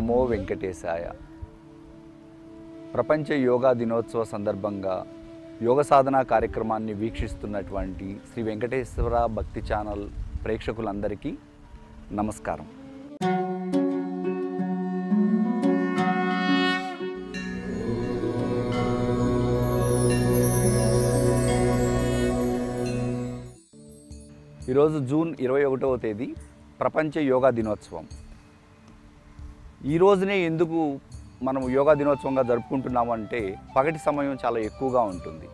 నమో వెంకటేశాయ ప్రపంచ యోగా దినోత్సవ సందర్భంగా యోగ సాధన కార్యక్రమాన్ని వీక్షిస్తున్నటువంటి శ్రీ వెంకటేశ్వర భక్తి ఛానల్ ప్రేక్షకులందరికీ నమస్కారం ఈరోజు జూన్ ఇరవై ఒకటవ తేదీ ప్రపంచ యోగా దినోత్సవం ఈ రోజునే ఎందుకు మనం యోగా దినోత్సవంగా జరుపుకుంటున్నామంటే పగటి సమయం చాలా ఎక్కువగా ఉంటుంది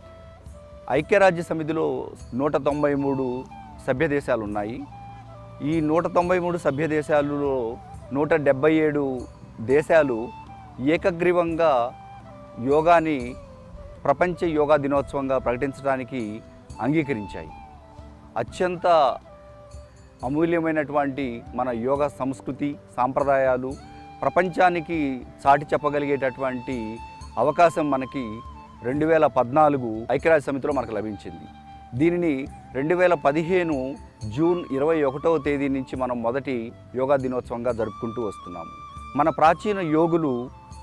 ఐక్యరాజ్య సమితిలో నూట తొంభై మూడు సభ్య దేశాలు ఉన్నాయి ఈ నూట తొంభై మూడు సభ్య దేశాలలో నూట డెబ్బై ఏడు దేశాలు ఏకగ్రీవంగా యోగాని ప్రపంచ యోగా దినోత్సవంగా ప్రకటించడానికి అంగీకరించాయి అత్యంత అమూల్యమైనటువంటి మన యోగ సంస్కృతి సాంప్రదాయాలు ప్రపంచానికి చాటి చెప్పగలిగేటటువంటి అవకాశం మనకి రెండు వేల పద్నాలుగు ఐక్యరాజ్య సమితిలో మనకు లభించింది దీనిని రెండు వేల పదిహేను జూన్ ఇరవై ఒకటవ తేదీ నుంచి మనం మొదటి యోగా దినోత్సవంగా జరుపుకుంటూ వస్తున్నాము మన ప్రాచీన యోగులు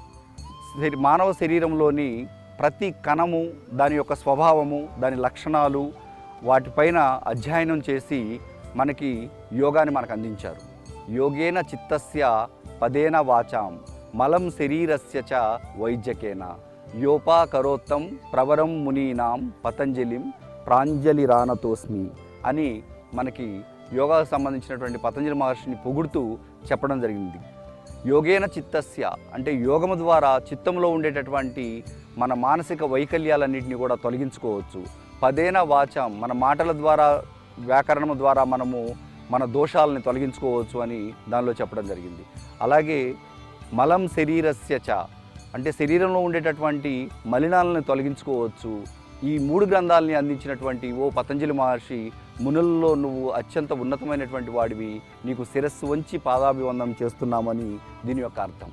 శరీ- మానవ శరీరంలోని ప్రతి కణము దాని యొక్క స్వభావము దాని లక్షణాలు వాటిపైన అధ్యయనం చేసి మనకి యోగాని మనకు అందించారు యోగేన చిత్తస్య పదేన వాచాం మలం శరీరస్య చ వైద్యకేన యోపాకరోత్తం ప్రవరం మునీనాం పతంజలిం ప్రాంజలిరానతోస్మి అని మనకి యోగాకు సంబంధించినటువంటి పతంజలి మహర్షిని పొగుడుతూ చెప్పడం జరిగింది యోగేన చిత్తస్య అంటే యోగము ద్వారా చిత్తంలో ఉండేటటువంటి మన మానసిక వైకల్యాలన్నింటినీ కూడా తొలగించుకోవచ్చు పదేన వాచం మన మాటల ద్వారా వ్యాకరణము ద్వారా మనము మన దోషాలని తొలగించుకోవచ్చు అని దానిలో చెప్పడం జరిగింది అలాగే మలం శరీరస్య చ అంటే శరీరంలో ఉండేటటువంటి మలినాలను తొలగించుకోవచ్చు ఈ మూడు గ్రంథాలని అందించినటువంటి ఓ పతంజలి మహర్షి మునుల్లో నువ్వు అత్యంత ఉన్నతమైనటువంటి వాడివి నీకు శిరస్సు వంచి పాదాభివందనం చేస్తున్నామని దీని యొక్క అర్థం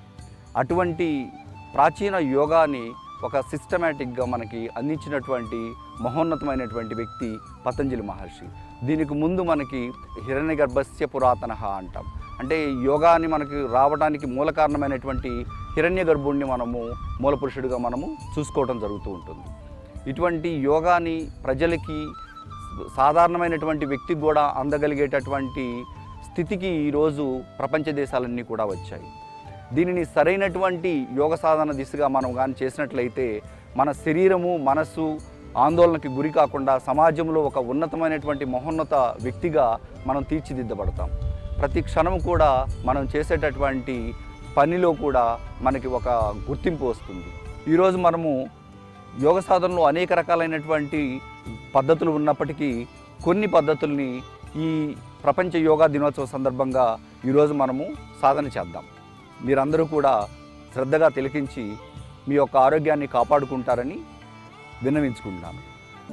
అటువంటి ప్రాచీన యోగాని ఒక సిస్టమేటిక్గా మనకి అందించినటువంటి మహోన్నతమైనటువంటి వ్యక్తి పతంజలి మహర్షి దీనికి ముందు మనకి హిరణ్య గర్భస్య పురాతన అంటాం అంటే యోగాని మనకి రావడానికి మూల కారణమైనటువంటి హిరణ్య గర్భుణ్ణి మనము మూల పురుషుడిగా మనము చూసుకోవడం జరుగుతూ ఉంటుంది ఇటువంటి యోగాని ప్రజలకి సాధారణమైనటువంటి వ్యక్తికి కూడా అందగలిగేటటువంటి స్థితికి ఈరోజు ప్రపంచ దేశాలన్నీ కూడా వచ్చాయి దీనిని సరైనటువంటి యోగ సాధన దిశగా మనం కానీ చేసినట్లయితే మన శరీరము మనస్సు ఆందోళనకి గురి కాకుండా సమాజంలో ఒక ఉన్నతమైనటువంటి మహోన్నత వ్యక్తిగా మనం తీర్చిదిద్దబడతాం ప్రతి క్షణం కూడా మనం చేసేటటువంటి పనిలో కూడా మనకి ఒక గుర్తింపు వస్తుంది ఈరోజు మనము యోగ సాధనలో అనేక రకాలైనటువంటి పద్ధతులు ఉన్నప్పటికీ కొన్ని పద్ధతుల్ని ఈ ప్రపంచ యోగా దినోత్సవ సందర్భంగా ఈరోజు మనము సాధన చేద్దాం మీరందరూ కూడా శ్రద్ధగా తిలకించి మీ యొక్క ఆరోగ్యాన్ని కాపాడుకుంటారని విన్నవించుకుంటున్నాను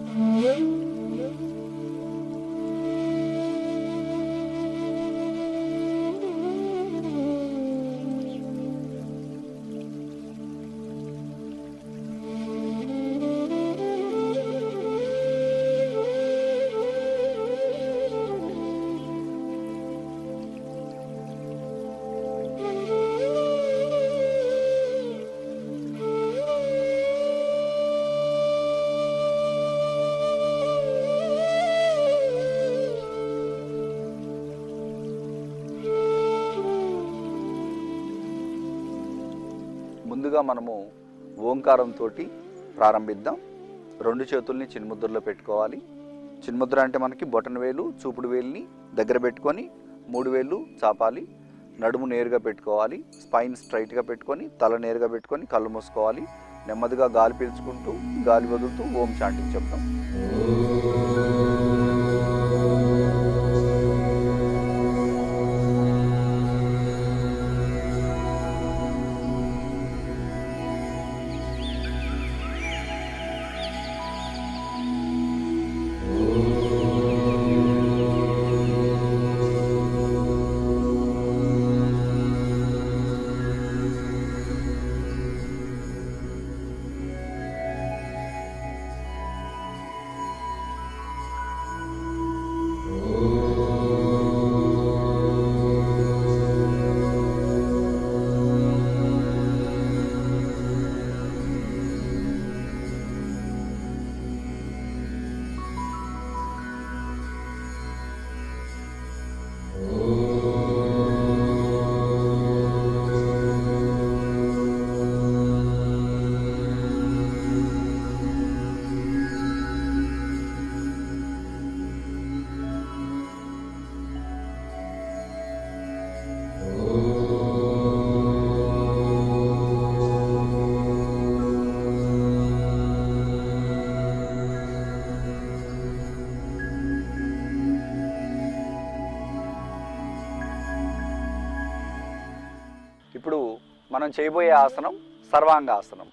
ముందుగా మనము ఓంకారంతో ప్రారంభిద్దాం రెండు చేతుల్ని చిన్ముద్రలో పెట్టుకోవాలి చిన్ముద్ర అంటే మనకి బొటన వేలు చూపుడు వేలుని దగ్గర పెట్టుకొని మూడు వేళ్ళు చాపాలి నడుము నేరుగా పెట్టుకోవాలి స్పైన్ స్ట్రైట్గా పెట్టుకొని తల నేరుగా పెట్టుకొని కళ్ళు మూసుకోవాలి నెమ్మదిగా గాలి పీల్చుకుంటూ గాలి వదులుతూ ఓం చాంటింగ్ చెప్తాం మనం చేయబోయే ఆసనం సర్వాంగాసనం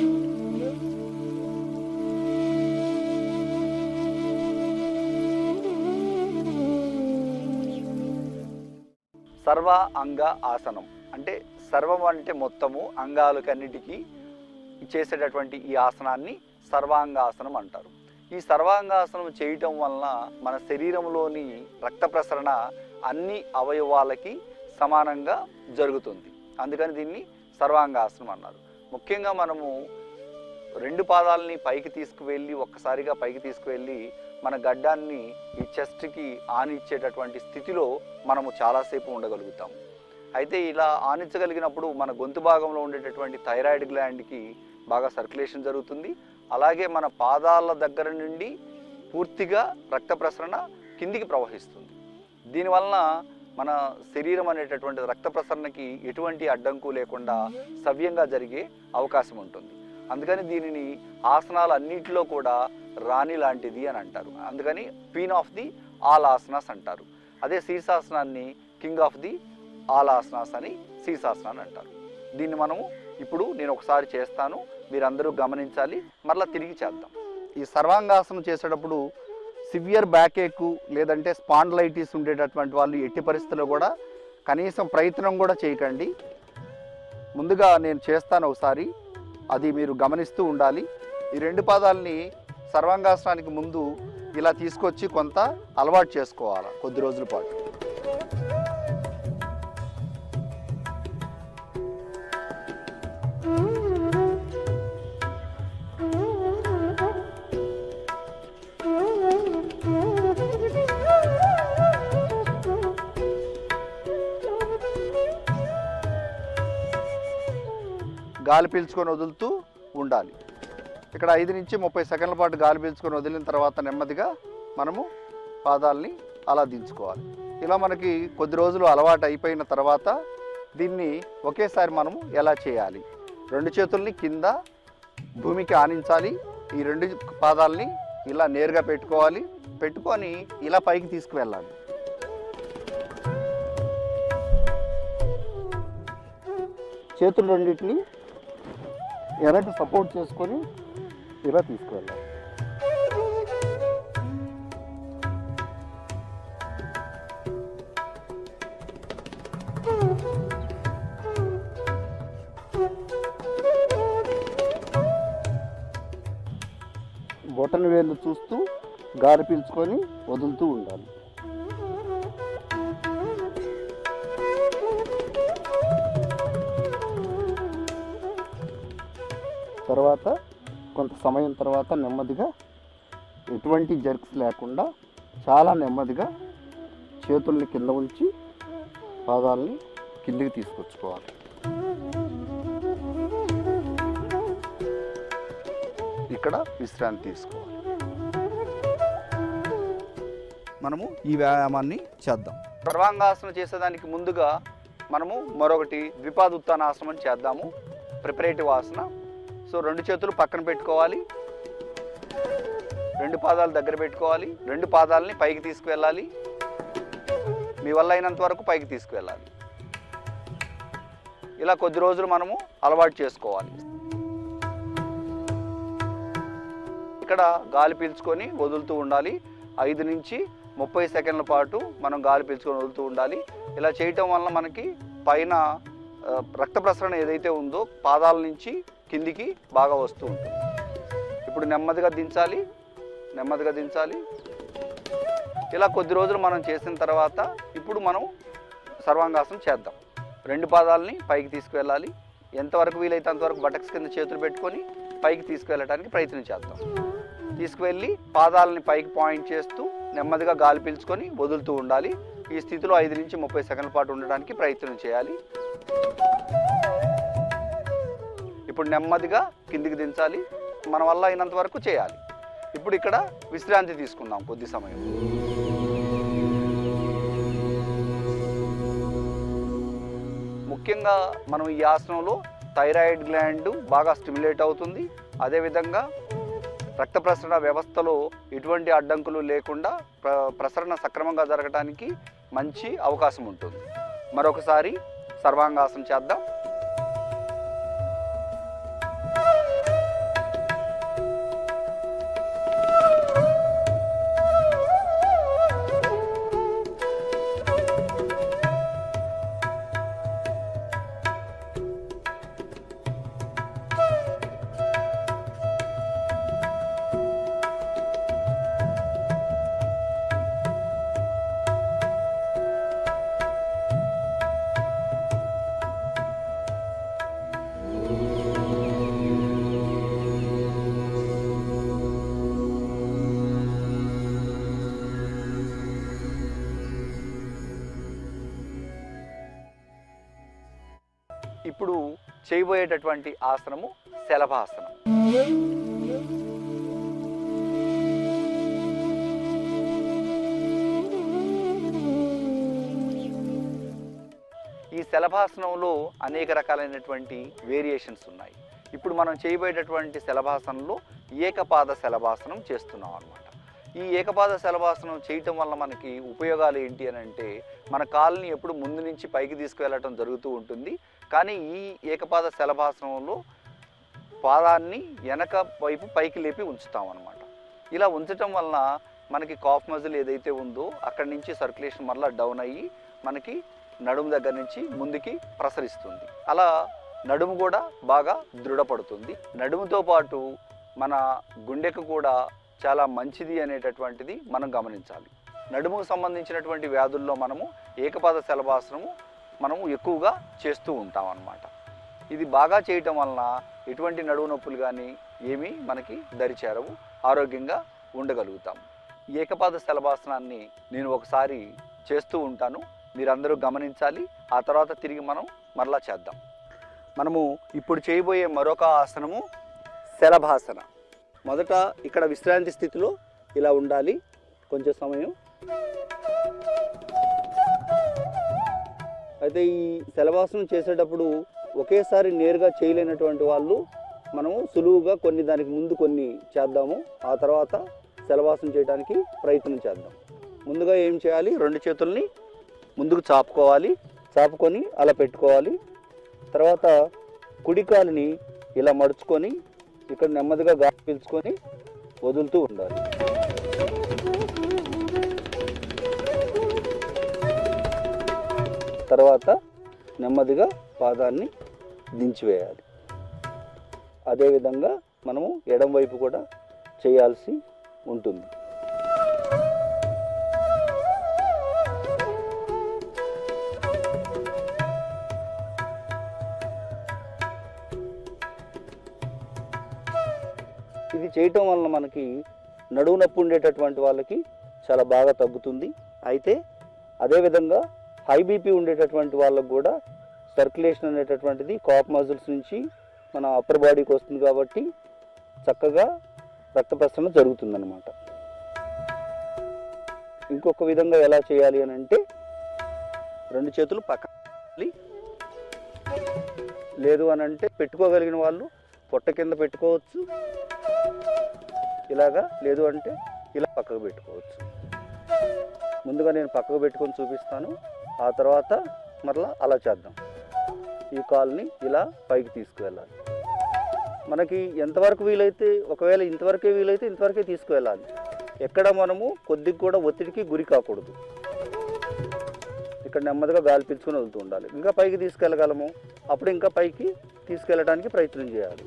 సర్వ అంగ ఆసనం అంటే సర్వం అంటే మొత్తము అంగాలకన్నిటికీ చేసేటటువంటి ఈ ఆసనాన్ని సర్వాంగాసనం అంటారు ఈ సర్వాంగాసనం చేయటం వలన మన శరీరంలోని రక్త ప్రసరణ అన్ని అవయవాలకి సమానంగా జరుగుతుంది అందుకని దీన్ని సర్వాంగాసనం అన్నారు ముఖ్యంగా మనము రెండు పాదాలని పైకి తీసుకువెళ్ళి ఒక్కసారిగా పైకి తీసుకువెళ్ళి మన గడ్డాన్ని ఈ చెస్ట్కి ఆనిచ్చేటటువంటి స్థితిలో మనము చాలాసేపు ఉండగలుగుతాము అయితే ఇలా ఆనించగలిగినప్పుడు మన గొంతు భాగంలో ఉండేటటువంటి థైరాయిడ్ గ్లాండ్కి బాగా సర్క్యులేషన్ జరుగుతుంది అలాగే మన పాదాల దగ్గర నుండి పూర్తిగా రక్త ప్రసరణ కిందికి ప్రవహిస్తుంది దీనివలన మన శరీరం అనేటటువంటి రక్త ప్రసరణకి ఎటువంటి అడ్డంకు లేకుండా సవ్యంగా జరిగే అవకాశం ఉంటుంది అందుకని దీనిని ఆసనాలు అన్నింటిలో కూడా రాణి లాంటిది అని అంటారు అందుకని queen of the all asanas అంటారు అదే శీర్షాసనాన్ని king of the all asanas అని శీర్షాసనాన్ని అంటారు దీన్ని మనము ఇప్పుడు నేను ఒకసారి చేస్తాను మీరందరూ గమనించాలి మరలా తిరిగి చేద్దాం ఈ సర్వాంగాసనం చేసేటప్పుడు సివియర్ బ్యాక్ ఏక్ లేదంటే స్పాండ్లైటిస్ ఉండేటటువంటి వాళ్ళు ఎట్టి పరిస్థితుల్లో కూడా కనీసం ప్రయత్నం కూడా చేయకండి ముందుగా నేను చేస్తాను ఒకసారి అది మీరు గమనిస్తూ ఉండాలి ఈ రెండు పాదాలని సర్వాంగాసనానికి ముందు ఇలా తీసుకొచ్చి కొంత అలవాటు చేసుకోవాలి కొద్ది రోజుల పాటు గాలి పీల్చుకొని వదులుతూ ఉండాలి ఇక్కడ ఐదు నుంచి ముప్పై సెకండ్ల పాటు గాలి పీల్చుకొని వదిలిన తర్వాత నెమ్మదిగా మనము పాదాలని అలా దించుకోవాలి ఇలా మనకి కొద్ది రోజులు అలవాటు అయిపోయిన తర్వాత దీన్ని ఒకేసారి మనము ఎలా చేయాలి రెండు చేతుల్ని కింద భూమికి ఆనించాలి ఈ రెండు పాదాలని ఇలా నేరుగా పెట్టుకోవాలి పెట్టుకొని ఇలా పైకి తీసుకువెళ్ళాలి చేతులు రెండింటిని వెనక సపోర్ట్ చేసుకొని ఇలా తీసుకువెళ్ళాలి బొటన వేళ్ళు చూస్తూ గాలి పీల్చుకొని వదులుతూ ఉండాలి తర్వాత కొంత సమయం తర్వాత నెమ్మదిగా ఎటువంటి జర్క్స్ లేకుండా చాలా నెమ్మదిగా చేతుల్ని కింద ఉంచి పాదాలని కిందికి తీసుకొచ్చుకోవాలి ఇక్కడ విశ్రాంతి తీసుకోవాలి మనము ఈ వ్యాయామాన్ని చేద్దాం సర్వాంగాసనం చేసేదానికి ముందుగా మనము మరొకటి ద్విపాదుత్తానాసనం చేద్దాము ప్రిపరేటివ్ ఆసన సో రెండు చేతులు పక్కన పెట్టుకోవాలి రెండు పాదాలు దగ్గర పెట్టుకోవాలి రెండు పాదాలని పైకి తీసుకువెళ్ళాలి మీ వల్ల అయినంత వరకు పైకి తీసుకువెళ్ళాలి ఇలా కొద్ది రోజులు మనము అలవాటు చేసుకోవాలి ఇక్కడ గాలి పీల్చుకొని వదులుతూ ఉండాలి ఐదు నుంచి ముప్పై సెకండ్ల పాటు మనం గాలి పీల్చుకొని వదులుతూ ఉండాలి ఇలా చేయటం వల్ల మనకి పైన ఆ, రక్త ప్రసరణ ఏదైతే ఉందో పాదాల నుంచి కిందికి బాగా వస్తూ ఉంటుంది ఇప్పుడు నెమ్మదిగా దించాలి నెమ్మదిగా దించాలి ఇలా కొద్ది రోజులు మనం చేసిన తర్వాత ఇప్పుడు మనం సర్వాంగాసనం చేద్దాం రెండు పాదాలని పైకి తీసుకువెళ్ళాలి ఎంతవరకు వీలైతే అంతవరకు బటక్స్ కింద చేతులు పెట్టుకొని పైకి తీసుకువెళ్ళడానికి ప్రయత్నం చేద్దాం తీసుకువెళ్ళి పాదాలని పైకి పాయింట్ చేస్తూ నెమ్మదిగా గాలి పీల్చుకొని వదులుతూ ఉండాలి ఈ స్థితిలో ఐదు నుంచి ముప్పై సెకండ్ల పాటు ఉండడానికి ప్రయత్నం చేయాలి ఇప్పుడు నెమ్మదిగా కిందికి దించాలి మన వల్ల అయినంత వరకు చేయాలి ఇప్పుడు ఇక్కడ విశ్రాంతి తీసుకుందాం కొద్ది సమయం ముఖ్యంగా మనం ఈ ఆసనంలో థైరాయిడ్ గ్లాండ్ బాగా స్టిమ్యులేట్ అవుతుంది అదేవిధంగా రక్త ప్రసరణ వ్యవస్థలో ఎటువంటి అడ్డంకులు లేకుండా ప్ర ప్రసరణ సక్రమంగా జరగడానికి మంచి అవకాశం ఉంటుంది మరొకసారి సర్వాంగాసనం చేద్దాం చేయబోయేటటువంటి ఆసనము శలభాసనం ఈ శలభాసనంలో అనేక రకాలైనటువంటి వేరియేషన్స్ ఉన్నాయి ఇప్పుడు మనం చేయబోయేటటువంటి శలభాసనంలో ఏకపాద శలభాసనం చేస్తున్నాం అనమాట ఈ ఏకపాద శలభాసనం చేయటం వల్ల మనకి ఉపయోగాలు ఏంటి అని అంటే మన కాలుని ఎప్పుడు ముందు నుంచి పైకి తీసుకువెళ్ళటం జరుగుతూ ఉంటుంది కానీ ఈ ఏకపాద శలభాసనంలో పాదాన్ని వెనక వైపు పైకి లేపి ఉంచుతాం అనమాట ఇలా ఉంచటం వలన మనకి కాఫ్ మజిల్ ఏదైతే ఉందో అక్కడి నుంచి సర్క్యులేషన్ మళ్ళీ డౌన్ అయ్యి మనకి నడుము దగ్గర నుంచి ముందుకి ప్రసరిస్తుంది అలా నడుము కూడా బాగా దృఢపడుతుంది నడుముతో పాటు మన గుండెకు కూడా చాలా మంచిది అనేటటువంటిది మనం గమనించాలి నడుముకు సంబంధించినటువంటి వ్యాధుల్లో మనము ఏకపాద శలభాసనము మనము ఎక్కువగా చేస్తూ ఉంటాం అన్నమాట ఇది బాగా చేయటం వలన ఎటువంటి నడువు నొప్పులు కానీ ఏమీ మనకి దరిచేరవు ఆరోగ్యంగా ఉండగలుగుతాం ఈ ఏకపాద శలభాసనాన్ని నేను ఒకసారి చేస్తూ ఉంటాను మీరందరూ గమనించాలి ఆ తర్వాత తిరిగి మనం మరలా చేద్దాం మనము ఇప్పుడు చేయబోయే మరొక ఆసనము శలభాసన మొదట ఇక్కడ విశ్రాంతి స్థితిలో ఇలా ఉండాలి కొంచెం సమయం అయితే ఈ శలభాసనం చేసేటప్పుడు ఒకేసారి నేరుగా చేయలేనటువంటి వాళ్ళు మనము సులువుగా కొన్ని దానికి ముందు కొన్ని చేద్దాము ఆ తర్వాత శలభాసనం చేయడానికి ప్రయత్నం చేద్దాం ముందుగా ఏం చేయాలి రెండు చేతుల్ని ముందుకు చాపుకోవాలి చాపుకొని అలా పెట్టుకోవాలి తర్వాత కుడికాలుని ఇలా మడుచుకొని ఇక్కడ నెమ్మదిగా గాలి పీల్చుకొని వదులుతూ ఉండాలి తర్వాత నెమ్మదిగా పాదాన్ని దించివేయాలి అదేవిధంగా మనము ఎడం వైపు కూడా చేయాల్సి ఉంటుంది ఇది చేయటం వలన మనకి నడువు నొప్పి ఉండేటటువంటి వాళ్ళకి చాలా బాగా తగ్గుతుంది అయితే అదేవిధంగా హై బీపీ ఉండేటటువంటి వాళ్ళకు కూడా సర్క్యులేషన్ అనేటటువంటిది కాప్ మజిల్స్ నుంచి మన అప్పర్ బాడీకి వస్తుంది కాబట్టి చక్కగా రక్త ప్రసరణ జరుగుతుందన్నమాట ఇంకొక విధంగా ఎలా చేయాలి అని అంటే రెండు చేతులు పక్కన పెట్టాలి. లేదు అని అంటే పెట్టుకోగలిగిన వాళ్ళు పొట్ట కింద పెట్టుకోవచ్చు ఇలాగా లేదు అంటే ఇలా పక్కకు పెట్టుకోవచ్చు ముందుగా నేను పక్కకు పెట్టుకొని చూపిస్తాను ఆ తర్వాత మరలా అలా చేద్దాం ఈ కాల్ని ఇలా పైకి తీసుకువెళ్ళాలి మనకి ఎంతవరకు వీలైతే ఒకవేళ ఇంతవరకే వీలైతే ఇంతవరకే తీసుకువెళ్ళాలి ఎక్కడ మనము కొద్దిగా కూడా ఒత్తిడికి గురి కాకూడదు ఇక్కడ నెమ్మదిగా గాలి పీల్చుకొని వెళ్తూ ఉండాలి ఇంకా పైకి తీసుకెళ్ళగలము అప్పుడు ఇంకా పైకి తీసుకెళ్ళడానికి ప్రయత్నం చేయాలి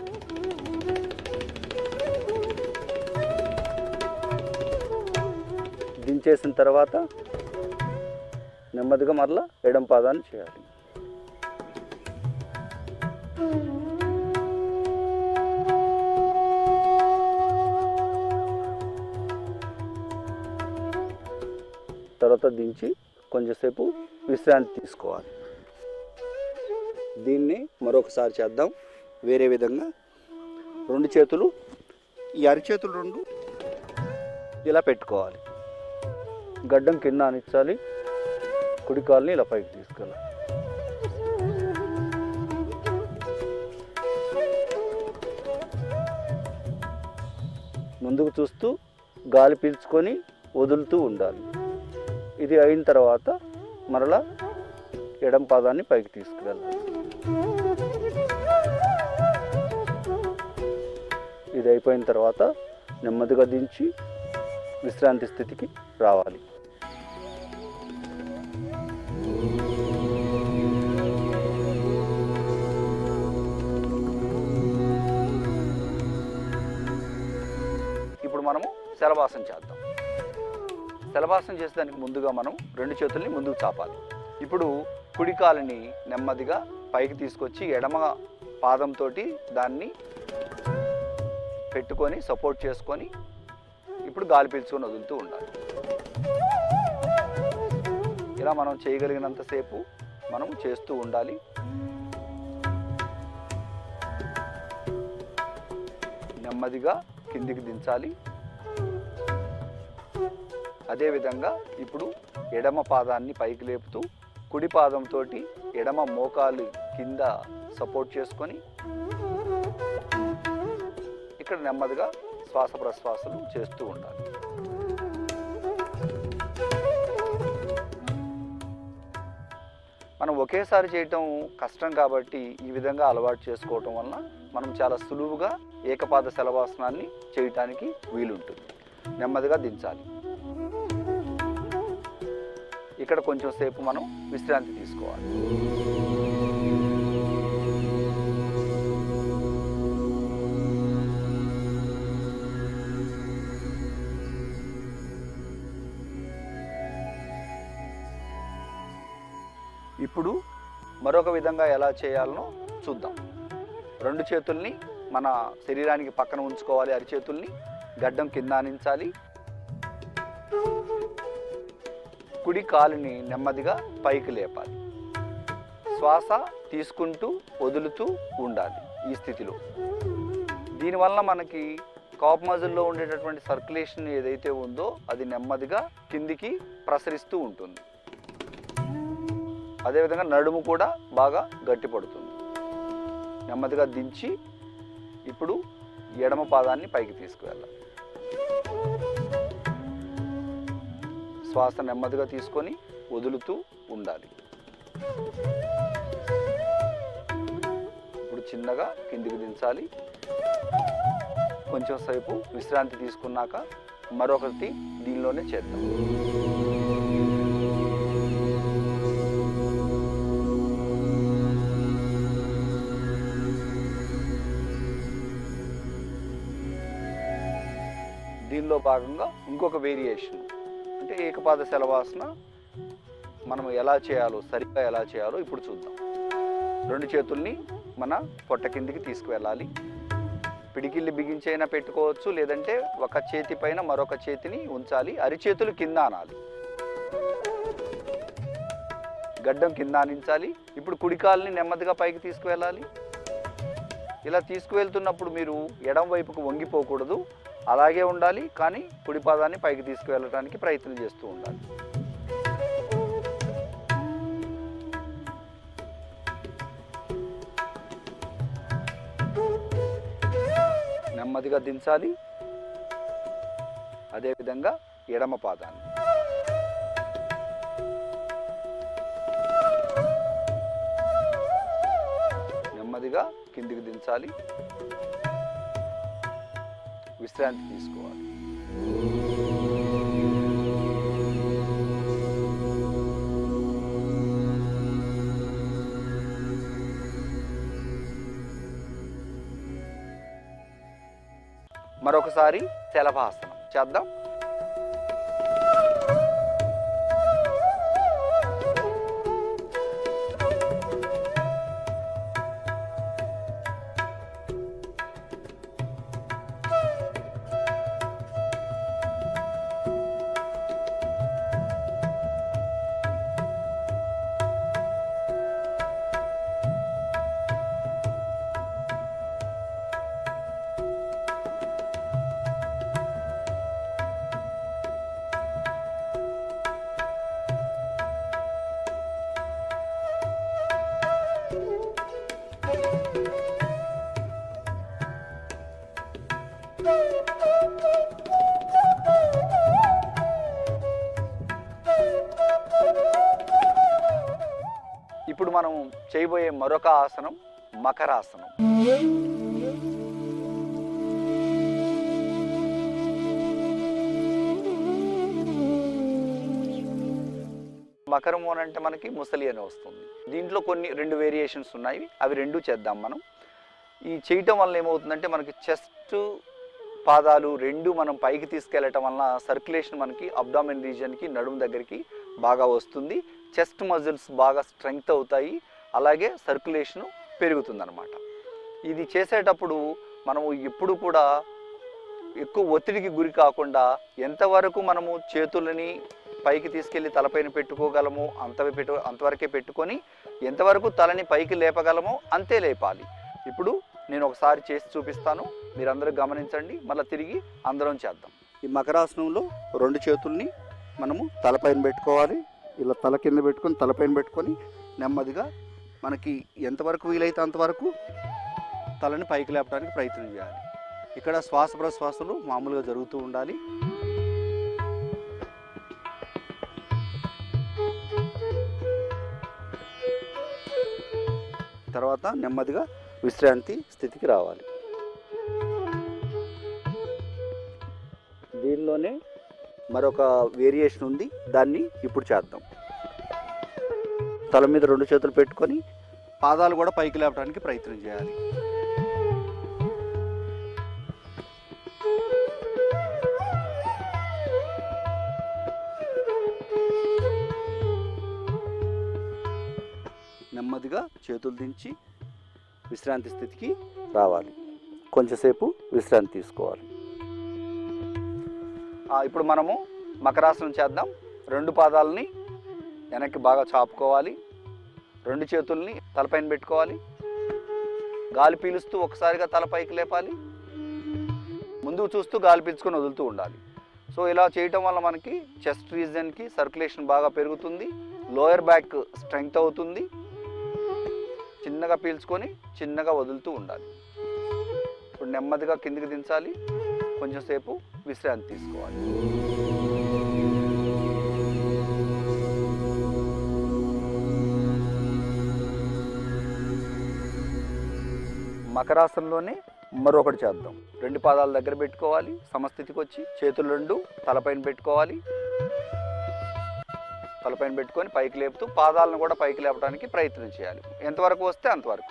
దించేసిన తర్వాత నెమ్మదిగా మరలా ఎడం పాదాన్ని చేయాలి తర్వాత దించి కొంచెంసేపు విశ్రాంతి తీసుకోవాలి దీన్ని మరొకసారి చేద్దాం వేరే విధంగా రెండు చేతులు ఈ అరిచేతులు రెండు ఇలా పెట్టుకోవాలి గడ్డం కింద అనిచ్చాలి కుడి కాలుని ఇలా పైకి తీసుకెళ్ళాలి ముందుకు చూస్తూ గాలి పీల్చుకొని వదులుతూ ఉండాలి ఇది అయిన తర్వాత మరలా ఎడం పాదాన్ని పైకి తీసుకువెళ్ళాలి ఇది అయిపోయిన తర్వాత నెమ్మదిగా దించి విశ్రాంతి స్థితికి రావాలి ఇప్పుడు మనము శలభాసనం చేద్దాం శలభాసనం చేసేదానికి ముందుగా మనం రెండు చేతుల్ని ముందుకు చాపాలి ఇప్పుడు కుడి కాలుని నెమ్మదిగా పైకి తీసుకొచ్చి ఎడమ పాదంతో దాన్ని పెట్టుకొని సపోర్ట్ చేసుకొని ఇప్పుడు గాలి పీల్చుకొని వదులుతూ ఉండాలి ఇలా మనం చేయగలిగినంతసేపు మనం చేస్తూ ఉండాలి నెమ్మదిగా కిందికి దించాలి అదేవిధంగా ఇప్పుడు ఎడమ పాదాన్ని పైకి లేపుతూ కుడి పాదంతో ఎడమ మోకాలు కింద సపోర్ట్ చేసుకొని ఇక్కడ నెమ్మదిగా శ్వాస ప్రశ్వాసలు చేస్తూ ఉండాలి మనం ఒకేసారి చేయటం కష్టం కాబట్టి ఈ విధంగా అలవాటు చేసుకోవటం వలన మనం చాలా సులువుగా ఏకపాద శలవాసనాన్ని చేయటానికి వీలుంటుంది నెమ్మదిగా దించాలి ఇక్కడ కొంచెం సేపు మనం విశ్రాంతి తీసుకోవాలి ఇప్పుడు మరొక విధంగా ఎలా చేయాలనో చూద్దాం రెండు చేతుల్ని మన శరీరానికి పక్కన ఉంచుకోవాలి అరిచేతుల్ని గడ్డం కింద ఆనించాలి కుడి కాలుని నెమ్మదిగా పైకి లేపాలి శ్వాస తీసుకుంటూ వదులుతూ ఉండాలి ఈ స్థితిలో దీనివల్ల మనకి కాప్ మజిల్లో ఉండేటటువంటి సర్క్యులేషన్ ఏదైతే ఉందో అది నెమ్మదిగా కిందికి ప్రసరిస్తూ ఉంటుంది అదేవిధంగా నడుము కూడా బాగా గట్టిపడుతుంది నెమ్మదిగా దించి ఇప్పుడు ఎడమ పాదాన్ని పైకి తీసుకువెళ్ళాలి శ్వాస నెమ్మదిగా తీసుకొని వదులుతూ ఉండాలి ఇప్పుడు చిన్నగా కిందికి దించాలి కొంచెం సేపు విశ్రాంతి తీసుకున్నాక మరొకటి దీనిలోనే చేద్దాం దీనిలో భాగంగా ఇంకొక వేరియేషన్ అంటే ఏకపాద శలవాసన మనం ఎలా చేయాలో సరిగ్గా ఎలా చేయాలో ఇప్పుడు చూద్దాం రెండు చేతుల్ని మన పొట్ట కిందికి తీసుకువెళ్ళాలి పిడికిల్ని బిగించైనా పెట్టుకోవచ్చు లేదంటే ఒక చేతి పైన మరొక చేతిని ఉంచాలి అరిచేతులు కింద అనాలి గడ్డం కింద ఆనించాలి ఇప్పుడు కుడికాల్ని నెమ్మదిగా పైకి తీసుకువెళ్ళాలి ఇలా తీసుకువెళ్తున్నప్పుడు మీరు ఎడం వైపుకు వంగిపోకూడదు అలాగే ఉండాలి కానీ కుడి పాదాన్ని పైకి తీసుకువెళ్ళడానికి ప్రయత్నం చేస్తూ ఉండాలి నెమ్మదిగా దించాలి అదేవిధంగా ఎడమ పాదాన్ని నెమ్మదిగా కిందికి దించాలి విశ్రాంతి తీసుకోవాలి మరొకసారి శలభాసనం చేద్దాం ఇప్పుడు మనం చేయబోయే మరొక ఆసనం మకరాసనం మకరము అని అంటే మనకి ముసలి అని వస్తుంది దీంట్లో కొన్ని రెండు వేరియేషన్స్ ఉన్నాయి అవి రెండు చేద్దాం మనం ఈ చేయటం వల్ల ఏమవుతుందంటే మనకి చెస్ట్ పాదాలు రెండు మనం పైకి తీసుకెళ్ళటం వలన సర్క్యులేషన్ మనకి అబ్డామిన్ రీజన్కి నడుము దగ్గరికి బాగా వస్తుంది చెస్ట్ మజిల్స్ బాగా స్ట్రెంగ్త్ అవుతాయి అలాగే సర్క్యులేషన్ పెరుగుతుందన్నమాట ఇది చేసేటప్పుడు మనము ఎప్పుడు కూడా ఎక్కువ ఒత్తిడికి గురి కాకుండా ఎంతవరకు మనము చేతులని పైకి తీసుకెళ్ళి తలపైన పెట్టుకోగలమో అంత పెట్టు అంతవరకే పెట్టుకొని ఎంతవరకు తలని పైకి లేపగలమో అంతే లేపాలి ఇప్పుడు నేను ఒకసారి చేసి చూపిస్తాను మీరందరూ గమనించండి మళ్ళీ తిరిగి అందరం చేద్దాం ఈ మకరాసనంలో రెండు చేతుల్ని మనము తలపైన పెట్టుకోవాలి ఇలా తల కింద పెట్టుకొని తలపైన పెట్టుకొని నెమ్మదిగా మనకి ఎంతవరకు వీలైతే అంతవరకు తలని పైకి లేపడానికి ప్రయత్నం చేయాలి ఇక్కడ శ్వాస ప్రశ్వాసలు మామూలుగా జరుగుతూ ఉండాలి తర్వాత నెమ్మదిగా విశ్రాంతి స్థితికి రావాలి దీనిలోనే మరొక వేరియేషన్ ఉంది దాన్ని ఇప్పుడు చేద్దాం తల మీద రెండు చేతులు పెట్టుకొని పాదాలు కూడా పైకి లేపడానికి ప్రయత్నం చేయాలి నెమ్మదిగా చేతులు దించి విశ్రాంతి స్థితికి రావాలి కొంచెంసేపు విశ్రాంతి తీసుకోవాలి ఆ, ఇప్పుడు మనము మకరాసనం చేద్దాం రెండు పాదాలని వెనక్కి బాగా చాపుకోవాలి రెండు చేతుల్ని తలపైన పెట్టుకోవాలి గాలి పీలుస్తూ ఒకసారిగా తల పైకి లేపాలి ముందుకు చూస్తూ గాలి పీల్చుకొని వదులుతూ ఉండాలి సో ఇలా చేయటం వల్ల మనకి చెస్ట్ రీజన్కి సర్క్యులేషన్ బాగా పెరుగుతుంది లోయర్ బ్యాక్ స్ట్రెంగ్త్ అవుతుంది చిన్నగా పీల్చుకొని చిన్నగా వదులుతూ ఉండాలి ఇప్పుడు నెమ్మదిగా కిందికి దించాలి కొంచెం సేపు విశ్రాంతి తీసుకోవాలి మకరాసనంలోనే మరొకటి చేద్దాం రెండు పాదాల దగ్గర పెట్టుకోవాలి సమస్థితికి వచ్చి చేతులు రెండు తలపైన పెట్టుకోవాలి తలపైన పెట్టుకొని పైకి లేపుతూ పాదాలను కూడా పైకి లేపడానికి ప్రయత్నం చేయాలి ఎంతవరకు వస్తే అంతవరకు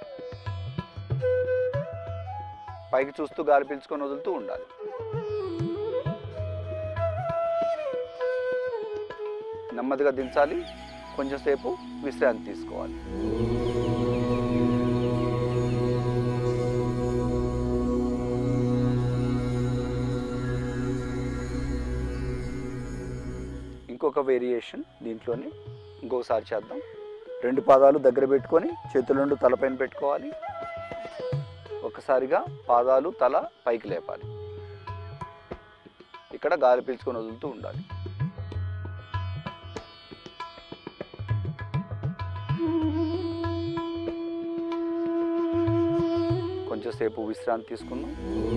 పైకి చూస్తూ గాలి పీల్చుకొని వదులుతూ ఉండాలి నెమ్మదిగా దించాలి కొంచెంసేపు విశ్రాంతి తీసుకోవాలి ఇంకొక వేరియేషన్ దీంట్లోనే ఇంకొకసారి చేద్దాం రెండు పాదాలు దగ్గర పెట్టుకొని చేతులు రెండు తలపైన పెట్టుకోవాలి ఒకసారిగా పాదాలు తల పైకి లేపాలి ఇక్కడ గాలి పీల్చుకొని వదులుతూ ఉండాలి కొంచెం సేపు విశ్రాంతి తీసుకుందాం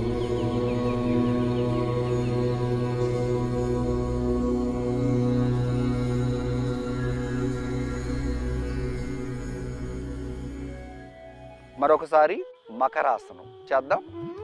మరొకసారి మకరాసనం చేద్దాం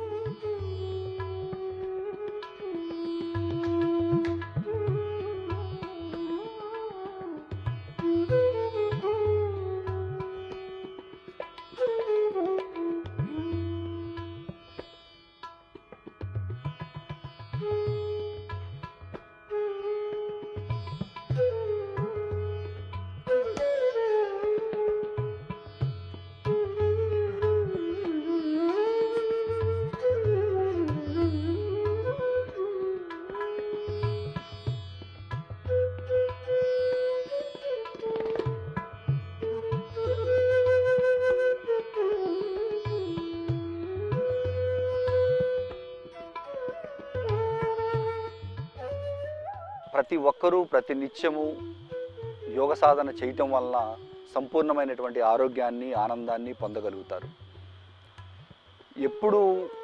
ప్రతి ఒక్కరూ ప్రతి నిత్యము యోగ సాధన చేయటం వలన సంపూర్ణమైనటువంటి ఆరోగ్యాన్ని ఆనందాన్ని పొందగలుగుతారు ఎప్పుడు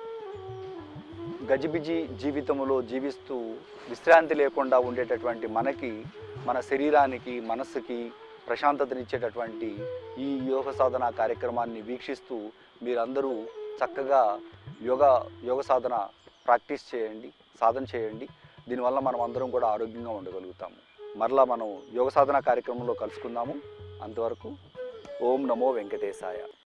గజిబిజి జీవితంలో జీవిస్తూ విశ్రాంతి లేకుండా ఉండేటటువంటి మనకి మన శరీరానికి మనస్సుకి ప్రశాంతతనిచ్చేటటువంటి ఈ యోగ సాధన కార్యక్రమాన్ని వీక్షిస్తూ మీరందరూ చక్కగా యోగా యోగ సాధన ప్రాక్టీస్ చేయండి సాధన చేయండి దీనివల్ల మనం అందరం కూడా ఆరోగ్యంగా ఉండగలుగుతాము మరలా మనం యోగ సాధన కార్యక్రమంలో కలుసుకుందాము అంతవరకు ఓం నమో వెంకటేశాయ